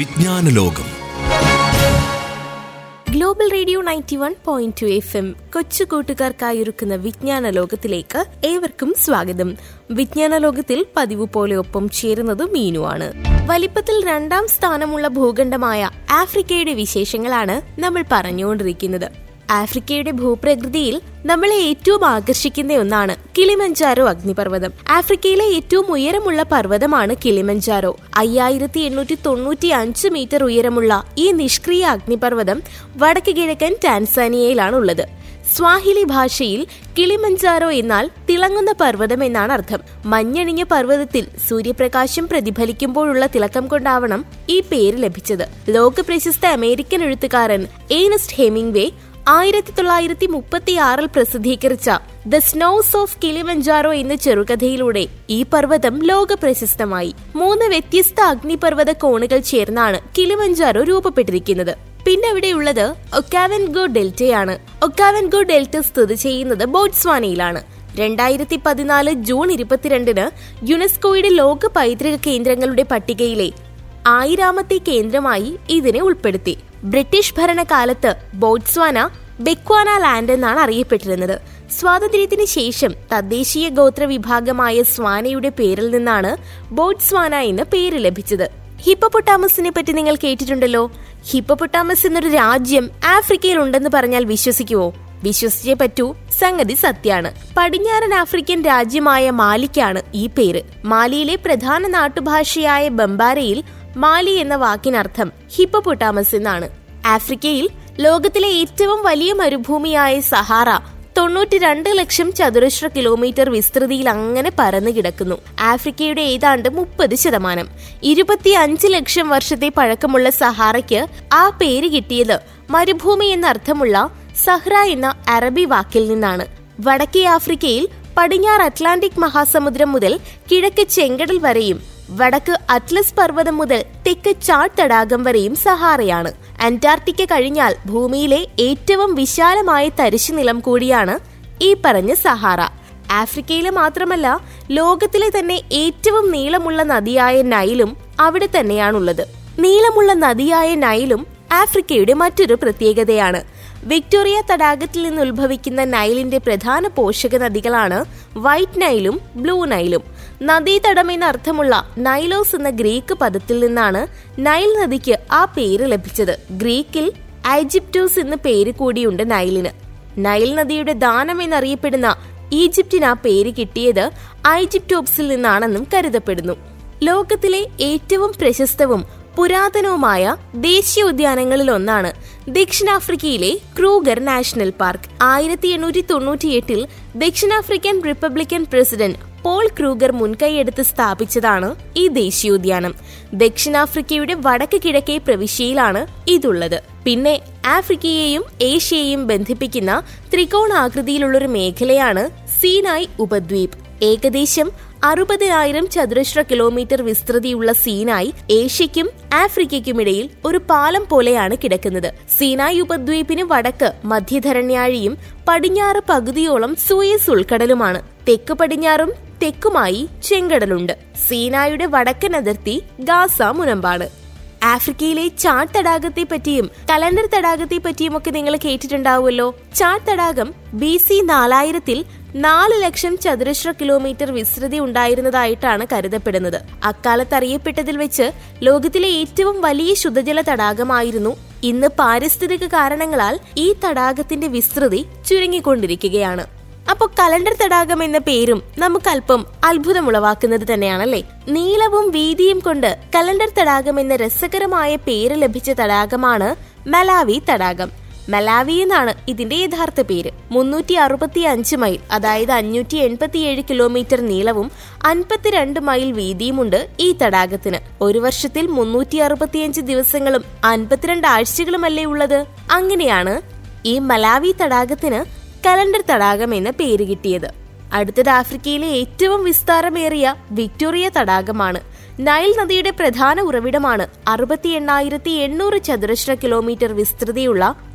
വിജ്ഞാന ലോകം global radio ninety one point two F M കൊച്ചു കൂട്ടുകാർക്കായി ഒരുക്കുന്ന വിജ്ഞാന ലോകത്തിലേക്ക് ഏവർക്കും സ്വാഗതം വിജ്ഞാന ലോകത്തിൽ പതിവ് പോലെ ഒപ്പം ചേരുന്നത് മീനുവാണ് വലിപ്പത്തിൽ രണ്ടാം സ്ഥാനമുള്ള ഭൂഖണ്ഡമായ ആഫ്രിക്കയുടെ വിശേഷങ്ങളാണ് നമ്മൾ പറഞ്ഞുകൊണ്ടിരിക്കുന്നത് ആഫ്രിക്കയുടെ ഭൂപ്രകൃതിയിൽ നമ്മളെ ഏറ്റവും ആകർഷിക്കുന്ന ഒന്നാണ് കിളിമഞ്ചാരോ അഗ്നിപർവ്വതം ആഫ്രിക്കയിലെ ഏറ്റവും ഉയരമുള്ള പർവ്വതമാണ് കിളിമഞ്ചാരോ അയ്യായിരത്തി എണ്ണൂറ്റി തൊണ്ണൂറ്റി അഞ്ച് മീറ്റർ ഉയരമുള്ള ഈ നിഷ്ക്രിയ അഗ്നിപർവ്വതം വടക്ക് കിഴക്കൻ ടാൻസാനിയയിലാണ് ഉള്ളത് സ്വാഹിലി ഭാഷയിൽ കിളിമഞ്ചാരോ എന്നാൽ തിളങ്ങുന്ന പർവ്വതം എന്നാണ് അർത്ഥം മഞ്ഞണിഞ്ഞ പർവ്വതത്തിൽ സൂര്യപ്രകാശം പ്രതിഫലിക്കുമ്പോഴുള്ള തിളക്കം കൊണ്ടാവണം ഈ പേര് ലഭിച്ചത് ലോകപ്രശസ്ത അമേരിക്കൻ എഴുത്തുകാരൻ ഏനസ്റ്റ് ഹെമിംഗ്വേ ആയിരത്തി തൊള്ളായിരത്തി മുപ്പത്തി ആറിൽ പ്രസിദ്ധീകരിച്ച ദ സ്നോസ് ഓഫ് കിളിമഞ്ചാറോ എന്ന ചെറുകഥയിലൂടെ ഈ പർവ്വതം ലോക പ്രശസ്തമായി മൂന്ന് വ്യത്യസ്ത അഗ്നിപർവ്വത കോണുകൾ ചേർന്നാണ് കിളിമഞ്ചാറോ രൂപപ്പെട്ടിരിക്കുന്നത് പിന്നെ അവിടെയുള്ളത് ഒക്കാവൻഗോ ഡെൽറ്റയാണ് ഒക്കാവൻഗോ ഡെൽറ്റ സ്ഥിതി ചെയ്യുന്നത് ബോട്സ്വാനയിലാണ് രണ്ടായിരത്തി പതിനാല് ജൂൺ ഇരുപത്തിരണ്ടിന് യുനെസ്കോയുടെ ലോക പൈതൃക കേന്ദ്രങ്ങളുടെ പട്ടികയിലെ ആയിരാമത്തെ കേന്ദ്രമായി ഇതിനെ ഉൾപ്പെടുത്തി ബ്രിട്ടീഷ് ഭരണകാലത്ത് ബോട്സ്വാന ബെക്വാന ലാൻഡ് എന്നാണ് അറിയപ്പെട്ടിരുന്നത് സ്വാതന്ത്ര്യത്തിന് ശേഷം തദ്ദേശീയ ഗോത്ര വിഭാഗമായ സ്വാനയുടെ പേരിൽ നിന്നാണ് ബോട്സ്വാന എന്ന പേര് ലഭിച്ചത് ഹിപ്പപ്പൊട്ടാമസിനെ പറ്റി നിങ്ങൾ കേട്ടിട്ടുണ്ടല്ലോ ഹിപ്പപ്പൊട്ടാമസ് എന്നൊരു രാജ്യം ആഫ്രിക്കയിൽ ഉണ്ടെന്ന് പറഞ്ഞാൽ വിശ്വസിക്കുവോ വിശ്വസിച്ചേ പറ്റൂ സംഗതി സത്യാണ് പടിഞ്ഞാറൻ ആഫ്രിക്കൻ രാജ്യമായ മാലിക്കാണ് ഈ പേര് മാലിയിലെ പ്രധാന നാട്ടുഭാഷയായ ബംബാരയിൽ മാലി എന്ന വാക്കിനർത്ഥം ഹിപ്പപ്പൊട്ടാമസ് എന്നാണ് ആഫ്രിക്കയിൽ ലോകത്തിലെ ഏറ്റവും വലിയ മരുഭൂമിയായ സഹാറ തൊണ്ണൂറ്റി രണ്ട് ലക്ഷം ചതുരശ്ര കിലോമീറ്റർ വിസ്തൃതിയിൽ അങ്ങനെ പരന്നു കിടക്കുന്നു ആഫ്രിക്കയുടെ ഏതാണ്ട് മുപ്പത് ശതമാനം ഇരുപത്തി അഞ്ച് ലക്ഷം വർഷത്തെ പഴക്കമുള്ള സഹാറയ്ക്ക് ആ പേര് കിട്ടിയത് മരുഭൂമി എന്നർത്ഥമുള്ള സഹ്റ എന്ന അറബി വാക്കിൽ നിന്നാണ് വടക്കേ ആഫ്രിക്കയിൽ പടിഞ്ഞാറ് അറ്റ്ലാന്റിക് മഹാസമുദ്രം മുതൽ കിഴക്ക് ചെങ്കടൽ വരെയും വടക്ക് അറ്റ്ലസ് പർവ്വതം മുതൽ തെക്ക് ചാഡ് തടാകം വരെയും സഹാറയാണ് അന്റാർട്ടിക്ക കഴിഞ്ഞാൽ ഭൂമിയിലെ ഏറ്റവും വിശാലമായ തരിശുനിലം കൂടിയാണ് ഈ പറഞ്ഞ സഹാറ ആഫ്രിക്കയിലെ മാത്രമല്ല ലോകത്തിലെ തന്നെ ഏറ്റവും നീളമുള്ള നദിയായ നൈലും അവിടെ തന്നെയാണുള്ളത് നീളമുള്ള നദിയായ നൈലും ആഫ്രിക്കയുടെ മറ്റൊരു പ്രത്യേകതയാണ് വിക്ടോറിയ തടാകത്തിൽ നിന്ന് ഉത്ഭവിക്കുന്ന നൈലിന്റെ പ്രധാന പോഷക നദികളാണ് വൈറ്റ് നൈലും ബ്ലൂ നൈലും നദീതടം എന്ന അർത്ഥമുള്ള നൈലോസ് എന്ന ഗ്രീക്ക് പദത്തിൽ നിന്നാണ് നൈൽ നദിക്ക് ആ പേര് ലഭിച്ചത് ഗ്രീക്കിൽ ഐജിപ്റ്റോസ് എന്ന പേര് കൂടിയുണ്ട് നൈലിന് നൈൽ നദിയുടെ ദാനം എന്നറിയപ്പെടുന്ന ഈജിപ്തിന് ആ പേര് കിട്ടിയത് ഐജിപ്റ്റോപ്സിൽ നിന്നാണെന്നും കരുതപ്പെടുന്നു ലോകത്തിലെ ഏറ്റവും പ്രശസ്തവും പുരാതനവുമായ ദേശീയോദ്യാനങ്ങളിൽ ഒന്നാണ് ദക്ഷിണാഫ്രിക്കയിലെ ക്രൂഗർ നാഷണൽ പാർക്ക് ആയിരത്തി എണ്ണൂറ്റി തൊണ്ണൂറ്റിയെട്ടിൽ ദക്ഷിണാഫ്രിക്കൻ റിപ്പബ്ലിക്കൻ പ്രസിഡന്റ് പോൾ ക്രൂഗർ മുൻകൈയെടുത്ത് സ്ഥാപിച്ചതാണ് ഈ ദേശീയോദ്യാനം ദക്ഷിണാഫ്രിക്കയുടെ വടക്ക് കിഴക്കേ പ്രവിശ്യയിലാണ് ഇതുള്ളത് പിന്നെ ആഫ്രിക്കയെയും ഏഷ്യയെയും ബന്ധിപ്പിക്കുന്ന ത്രികോണാകൃതിയിലുള്ളൊരു മേഖലയാണ് സീനായ് ഉപദ്വീപ് ഏകദേശം അറുപതിനായിരം ചതുരശ്ര കിലോമീറ്റർ വിസ്തൃതിയുള്ള സീനായി ഏഷ്യയ്ക്കും ആഫ്രിക്കയ്ക്കുമിടയിൽ ഒരു പാലം പോലെയാണ് കിടക്കുന്നത് സീനായ് ഉപദ്വീപിന് വടക്ക് മധ്യധരണ്യാഴിയും പടിഞ്ഞാറ് പകുതിയോളം സൂയസ് ഉൾക്കടലുമാണ് തെക്ക് പടിഞ്ഞാറും തെക്കുമായി ചെങ്കടലുണ്ട് സീനായുടെ വടക്കൻ അതിർത്തി ഗാസ മുനമ്പാണ് ആഫ്രിക്കയിലെ ചാഡ് തടാകത്തെ പറ്റിയും കലണ്ടർ തടാകത്തെ പറ്റിയും ഒക്കെ നിങ്ങൾ കേട്ടിട്ടുണ്ടാവുമല്ലോ ചാഡ് തടാകം ബി സി നാലായിരത്തിൽ നാല് ലക്ഷം ചതുരശ്ര കിലോമീറ്റർ വിസ്തൃതി ഉണ്ടായിരുന്നതായിട്ടാണ് കരുതപ്പെടുന്നത് അക്കാലത്ത് അറിയപ്പെട്ടതിൽ വെച്ച് ലോകത്തിലെ ഏറ്റവും വലിയ ശുദ്ധജല തടാകമായിരുന്നു ഇന്ന് പാരിസ്ഥിതിക കാരണങ്ങളാൽ ഈ തടാകത്തിന്റെ വിസ്തൃതി ചുരുങ്ങിക്കൊണ്ടിരിക്കുകയാണ് അപ്പോൾ കലണ്ടർ തടാകം എന്ന പേരും നമുക്ക് അല്പം അത്ഭുതമുളവാക്കുന്നത് തന്നെയാണല്ലേ നീളവും വീതിയും കൊണ്ട് കലണ്ടർ തടാകം എന്ന രസകരമായ പേര് ലഭിച്ച തടാകമാണ് മലാവി തടാകം മലാവി എന്നാണ് ഇതിന്റെ യഥാർത്ഥ പേര് മുന്നൂറ്റി അറുപത്തി അഞ്ച് മൈൽ അതായത് അഞ്ഞൂറ്റി എൺപത്തിയേഴ് കിലോമീറ്റർ നീളവും അൻപത്തിരണ്ട് മൈൽ വീതിയുമുണ്ട് ഈ തടാകത്തിന് ഒരു വർഷത്തിൽ മുന്നൂറ്റി അറുപത്തിയഞ്ച് ദിവസങ്ങളും അൻപത്തിരണ്ട് ആഴ്ചകളുമല്ലേ ഉള്ളത് അങ്ങനെയാണ് ഈ മലാവി തടാകത്തിന് കലണ്ടർ തടാകം എന്ന പേര് കിട്ടിയത് അടുത്തത് ആഫ്രിക്കയിലെ ഏറ്റവും വിസ്താരമേറിയ വിക്ടോറിയ തടാകമാണ് നൈൽ നദിയുടെ പ്രധാന ഉറവിടമാണ് അറുപത്തി എണ്ണായിരത്തി എണ്ണൂറ് ചതുരശ്ര കിലോമീറ്റർ വിസ്തൃതിയുള്ള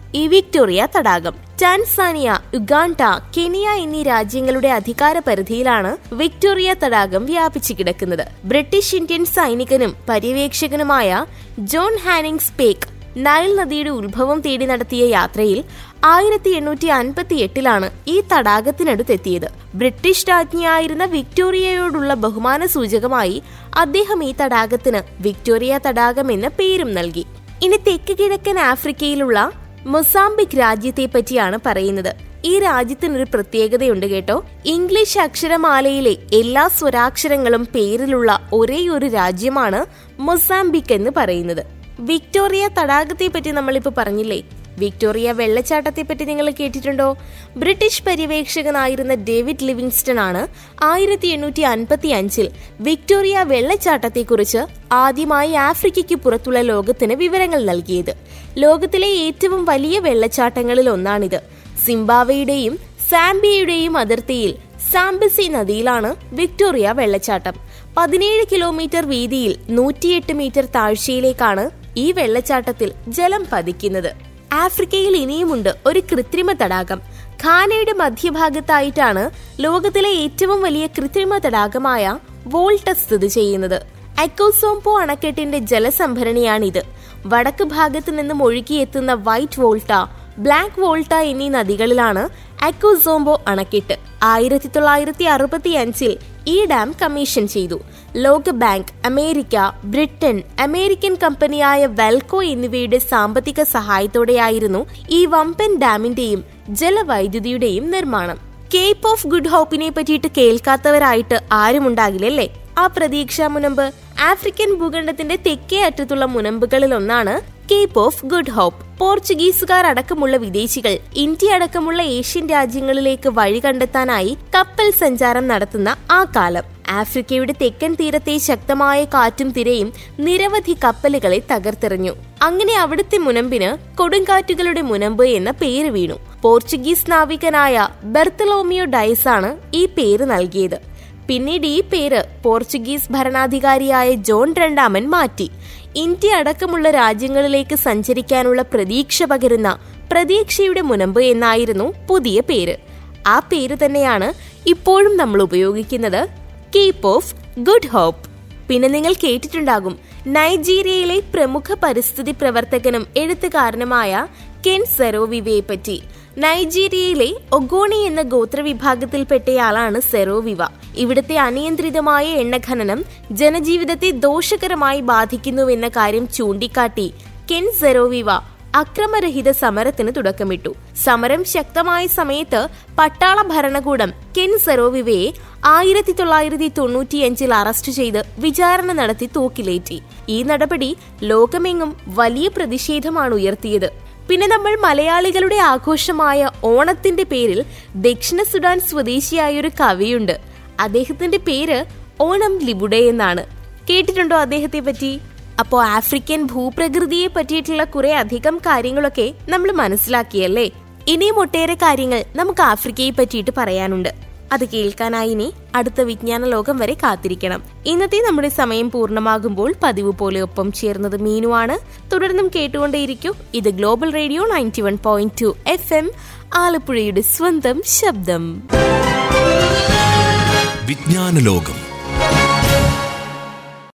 ഈ വിക്ടോറിയ തടാകം ടാൻസാനിയ യുഗാണ്ട കെനിയ എന്നീ രാജ്യങ്ങളുടെ അധികാര പരിധിയിലാണ് വിക്ടോറിയ തടാകം വ്യാപിച്ചു കിടക്കുന്നത് ബ്രിട്ടീഷ് ഇന്ത്യൻ സൈനികനും പര്യവേക്ഷകനുമായ ജോൺ ഹാനിങ്സ് പേക്ക് നൈൽ നദിയുടെ ഉത്ഭവം തേടി നടത്തിയ യാത്രയിൽ ആയിരത്തി എണ്ണൂറ്റി അൻപത്തി എട്ടിലാണ് ഈ തടാകത്തിനടുത്തെത്തിയത് ബ്രിട്ടീഷ് രാജ്ഞിയായിരുന്ന വിക്ടോറിയയോടുള്ള ബഹുമാന സൂചകമായി അദ്ദേഹം ഈ തടാകത്തിന് വിക്ടോറിയ തടാകം എന്ന പേരും നൽകി ഇനി തെക്ക് കിഴക്കൻ ആഫ്രിക്കയിലുള്ള മൊസാംബിക് രാജ്യത്തെ പറ്റിയാണ് പറയുന്നത് ഈ രാജ്യത്തിനൊരു പ്രത്യേകതയുണ്ട് കേട്ടോ ഇംഗ്ലീഷ് അക്ഷരമാലയിലെ എല്ലാ സ്വരാക്ഷരങ്ങളും പേരിലുള്ള ഒരേ ഒരു രാജ്യമാണ് മൊസാംബിക് എന്ന് പറയുന്നത് വിക്ടോറിയ തടാകത്തെ പറ്റി നമ്മളിപ്പോ പറഞ്ഞില്ലേ വിക്ടോറിയ വെള്ളച്ചാട്ടത്തെ പറ്റി നിങ്ങൾ കേട്ടിട്ടുണ്ടോ ബ്രിട്ടീഷ് പര്യവേക്ഷകനായിരുന്ന ഡേവിഡ് ലിവിങ്സ്റ്റൺ ആണ് ആയിരത്തി എണ്ണൂറ്റി അൻപത്തി അഞ്ചിൽ വിക്ടോറിയ വെള്ളച്ചാട്ടത്തെക്കുറിച്ച് ആദ്യമായി ആഫ്രിക്കയ്ക്ക് പുറത്തുള്ള ലോകത്തിന് വിവരങ്ങൾ നൽകിയത് ലോകത്തിലെ ഏറ്റവും വലിയ വെള്ളച്ചാട്ടങ്ങളിൽ ഒന്നാണിത് സിംബാവയുടെയും സാംബിയയുടെയും അതിർത്തിയിൽ സാംബസി നദിയിലാണ് വിക്ടോറിയ വെള്ളച്ചാട്ടം പതിനേഴ് കിലോമീറ്റർ വീതിയിൽ നൂറ്റിയെട്ട് മീറ്റർ താഴ്ചയിലേക്കാണ് ഈ വെള്ളച്ചാട്ടത്തിൽ ജലം പതിക്കുന്നത് ആഫ്രിക്കയിൽ ഇനിയുമുണ്ട് ഒരു കൃത്രിമ തടാകം ഖാനയുടെ മധ്യഭാഗത്തായിട്ടാണ് ലോകത്തിലെ ഏറ്റവും വലിയ കൃത്രിമ തടാകമായ വോൾട്ട സ്ഥിതി ചെയ്യുന്നത് അക്കോസോംപോ അണക്കെട്ടിന്റെ ജലസംഭരണിയാണിത് വടക്ക് ഭാഗത്ത് നിന്നും ഒഴുകിയെത്തുന്ന വൈറ്റ് വോൾട്ട ബ്ലാക്ക് വോൾട്ട എന്നീ നദികളിലാണ് അക്കോസോംബോ അണക്കെട്ട് ആയിരത്തി തൊള്ളായിരത്തി അറുപത്തി അഞ്ചിൽ ഈ ഡാം കമ്മീഷൻ ചെയ്തു ലോക ബാങ്ക് അമേരിക്ക ബ്രിട്ടൻ അമേരിക്കൻ കമ്പനിയായ വെൽക്കോ എന്നിവയുടെ സാമ്പത്തിക സഹായത്തോടെയായിരുന്നു ഈ വമ്പൻ ഡാമിന്റെയും ജലവൈദ്യുതിയുടെയും നിർമ്മാണം കേപ്പ് ഓഫ് ഗുഡ് ഹോപ്പിനെ പറ്റിയിട്ട് കേൾക്കാത്തവരായിട്ട് ആരുമുണ്ടാകില്ലല്ലേ ആ പ്രതീക്ഷാ മുനമ്പ് ആഫ്രിക്കൻ ഭൂഖണ്ഡത്തിന്റെ തെക്കേ അറ്റത്തുള്ള മുനമ്പുകളിൽ ഒന്നാണ് കേപ്പ് ഓഫ് ഗുഡ് ഹോപ്പ് പോർച്ചുഗീസുകാർ അടക്കമുള്ള വിദേശികൾ ഇന്ത്യ അടക്കമുള്ള ഏഷ്യൻ രാജ്യങ്ങളിലേക്ക് വഴി കണ്ടെത്താനായി കപ്പൽ സഞ്ചാരം നടത്തുന്ന ആ കാലം ആഫ്രിക്കയുടെ തെക്കൻ തീരത്തെ ശക്തമായ കാറ്റും തിരയും നിരവധി കപ്പലുകളെ തകർത്തെറിഞ്ഞു അങ്ങനെ അവിടുത്തെ മുനമ്പിന് കൊടുങ്കാറ്റുകളുടെ മുനമ്പ് എന്ന പേര് വീണു പോർച്ചുഗീസ് നാവികനായ ബെർത്തലോമിയോ ഡയസ് ആണ് ഈ പേര് നൽകിയത് പിന്നീട് ഈ പേര് പോർച്ചുഗീസ് ഭരണാധികാരിയായ ജോൺ രണ്ടാമൻ മാറ്റി ഇന്ത്യ അടക്കമുള്ള രാജ്യങ്ങളിലേക്ക് സഞ്ചരിക്കാനുള്ള പ്രതീക്ഷ പകരുന്ന പ്രതീക്ഷയുടെ മുനമ്പ് എന്നായിരുന്നു പുതിയ പേര് ആ പേര് തന്നെയാണ് ഇപ്പോഴും നമ്മൾ ഉപയോഗിക്കുന്നത് കേപ്പ് ഓഫ് ഗുഡ് ഹോപ്പ് പിന്നെ നിങ്ങൾ കേട്ടിട്ടുണ്ടാകും നൈജീരിയയിലെ പ്രമുഖ പരിസ്ഥിതി പ്രവർത്തകനും എഴുത്തുകാരനുമായ കെൻ സെറോവിവയെ പറ്റി നൈജീരിയയിലെ ഒഗോണി എന്ന ഗോത്രവിഭാഗത്തിൽപ്പെട്ടയാളാണ് സെറോവിവ ഇവിടുത്തെ അനിയന്ത്രിതമായ എണ്ണഖനനം ജനജീവിതത്തെ ദോഷകരമായി ബാധിക്കുന്നുവെന്ന കാര്യം ചൂണ്ടിക്കാട്ടി കെൻ സെറോവിവ അക്രമരഹിത സമരത്തിന് തുടക്കമിട്ടു സമരം ശക്തമായ സമയത്ത് പട്ടാള ഭരണകൂടം കെൻ സെറോവിവയെ ആയിരത്തി തൊള്ളായിരത്തി തൊണ്ണൂറ്റിയഞ്ചിൽ അറസ്റ്റ് ചെയ്ത് വിചാരണ നടത്തി തൂക്കിലേറ്റി ഈ നടപടി ലോകമെങ്ങും വലിയ പ്രതിഷേധമാണ് ഉയർത്തിയത് പിന്നെ നമ്മൾ മലയാളികളുടെ ആഘോഷമായ ഓണത്തിന്റെ പേരിൽ ദക്ഷിണ സുഡാൻ സ്വദേശിയായ ഒരു കവിയുണ്ട് അദ്ദേഹത്തിന്റെ പേര് ഓണം ലിബുഡെ എന്നാണ് കേട്ടിട്ടുണ്ടോ അദ്ദേഹത്തെ പറ്റി അപ്പോൾ ആഫ്രിക്കൻ ഭൂപ്രകൃതിയെ പറ്റിയിട്ടുള്ള കുറെ അധികം കാര്യങ്ങളൊക്കെ നമ്മൾ മനസ്സിലാക്കിയല്ലേ ഇനിയും ഒട്ടേറെ കാര്യങ്ങൾ നമുക്ക് ആഫ്രിക്കയെ പറ്റിയിട്ട് പറയാനുണ്ട് അത് കേൾക്കാനായി ഇനി അടുത്ത വിജ്ഞാന ലോകം വരെ കാത്തിരിക്കണം ഇന്നത്തെ നമ്മുടെ സമയം പൂർണ്ണമാകുമ്പോൾ പതിവ് പോലെ ഒപ്പം ചേർന്നത് മീനുവാണ് തുടർന്നും കേട്ടുകൊണ്ടേയിരിക്കും ഇത് global radio ninety one point two F M ആലപ്പുഴയുടെ സ്വന്തം ശബ്ദം വിജ്ഞാന ലോകം